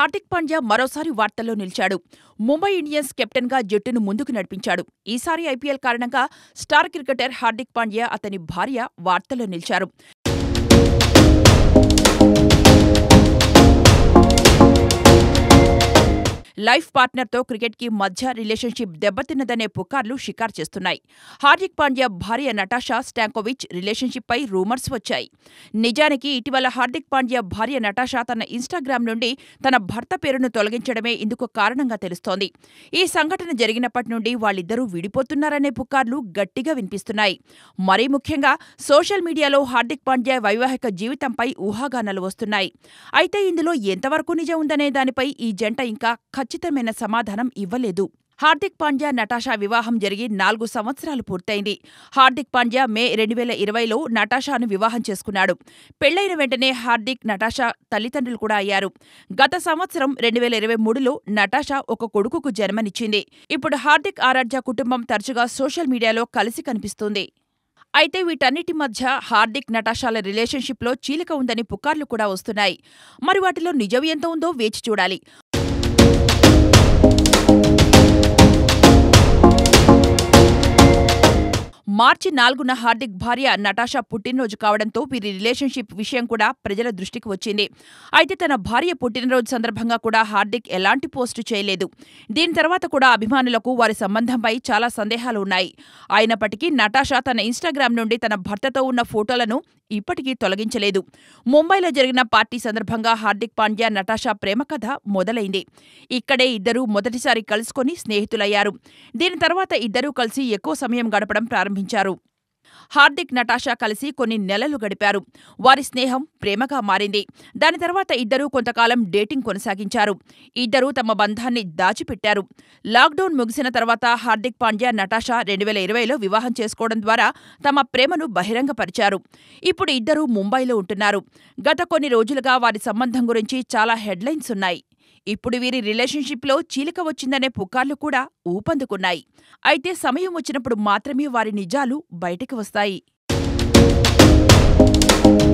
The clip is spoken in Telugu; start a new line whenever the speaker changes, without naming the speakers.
హార్దిక్ పాండ్యా మరోసారి వార్తల్లో నిలిచాడు ముంబై ఇండియన్స్ కెప్టెన్గా జట్టును ముందుకు నడిపించాడు ఈసారి ఐపీఎల్ కారణంగా స్టార్ క్రికెటర్ హార్దిక్ పాండ్యా అతని భార్య వార్తల్లో నిలిచారు లైఫ్ పార్ట్నర్తో క్రికెట్కి మధ్య రిలేషన్షిప్ దెబ్బతిన్నదనే పుకార్లు షికారు చేస్తున్నాయి హార్దిక్ పాండ్యా భార్య నటాషా స్టాంకోవిచ్ రిలేషన్షిప్పై రూమర్స్ వచ్చాయి నిజానికి ఇటీవల హార్దిక్ పాండ్యా భార్య నటాషా తన ఇన్స్టాగ్రామ్ నుండి తన భర్త పేరును తొలగించడమే ఇందుకు కారణంగా తెలుస్తోంది ఈ సంఘటన జరిగినప్పటి నుండి వాళ్ళిద్దరూ విడిపోతున్నారనే పుకార్లు గట్టిగా వినిపిస్తున్నాయి మరీ ముఖ్యంగా సోషల్ మీడియాలో హార్దిక్ పాండ్యా వైవాహిక జీవితంపై ఊహాగానాలు వస్తున్నాయి అయితే ఇందులో ఎంతవరకు నిజం ఉందనే దానిపై ఈ జంట ఇంకా ఖచ్చితమైన సమాధానం ఇవ్వలేదు హార్దిక్ పాండ్యా నటాషా వివాహం జరిగి నాలుగు సంవత్సరాలు పూర్తయింది హార్దిక్ పాండ్యా మే రెండు వేల ఇరవైలో నటాషాను వివాహం చేసుకున్నాడు పెళ్లైన వెంటనే హార్దిక్ నటాషా తల్లిదండ్రులు కూడా అయ్యారు గత సంవత్సరం రెండు వేల ఇరవై మూడులో నటాషా ఒక కొడుకుకు జన్మనిచ్చింది ఇప్పుడు హార్దిక్ ఆరాధ్య కుటుంబం తరచుగా సోషల్ మీడియాలో కలిసి కనిపిస్తుంది అయితే వీటన్నిటి మధ్య హార్దిక్ నటాషాల రిలేషన్షిప్లో చీలిక ఉందని పుకార్లు కూడా వస్తున్నాయి మరి వాటిలో నిజం ఎంత ఉందో వేచి చూడాలి మార్చి నాలుగున హార్దిక్ భార్య నటాషా పుట్టినరోజు కావడంతో వీరి రిలేషన్షిప్ విషయం కూడా ప్రజల దృష్టికి వచ్చింది అయితే తన భార్య పుట్టినరోజు సందర్భంగా కూడా హార్దిక్ ఎలాంటి పోస్టు చేయలేదు దీని తర్వాత కూడా అభిమానులకు వారి సంబంధంపై చాలా సందేహాలు ఉన్నాయి అయినప్పటికీ నటాషా తన ఇన్స్టాగ్రామ్ నుండి తన భర్తతో ఉన్న ఫోటోలను ఇప్పటికీ తొలగించలేదు ముంబైలో జరిగిన పార్టీ సందర్భంగా హార్దిక్ పాండ్యా నటాషా ప్రేమ కథ మొదలైంది ఇక్కడే ఇద్దరూ మొదటిసారి కలుసుకొని స్నేహితులయ్యారు దీని తర్వాత ఇద్దరూ కలిసి ఎక్కువ సమయం గడపడం ప్రారంభించారు హార్దిక్ నటాషా కలిసి కొన్ని నెలలు గడిపారు వారి స్నేహం ప్రేమగా మారింది దాని తర్వాత ఇద్దరూ కొంతకాలం డేటింగ్ కొనసాగించారు ఇద్దరూ తమ బంధాన్ని దాచిపెట్టారు లాక్డౌన్ ముగిసిన తర్వాత హార్దిక్ పాండ్యా నటాషా రెండు వేల ఇరవైలో వివాహం చేసుకోవడం ద్వారా తమ ప్రేమను బహిరంగపరిచారు ఇప్పుడు ఇద్దరూ ముంబైలో ఉంటున్నారు గత కొన్ని రోజులుగా వారి సంబంధం గురించి చాలా హెడ్లైన్స్ ఉన్నాయి ఇప్పుడు వీరి రిలేషన్షిప్లో చీలిక వచ్చిందనే పుకార్లు కూడా ఊపందుకున్నాయి అయితే సమయం వచ్చినప్పుడు మాత్రమే వారి నిజాలు బయటకు వస్తాయి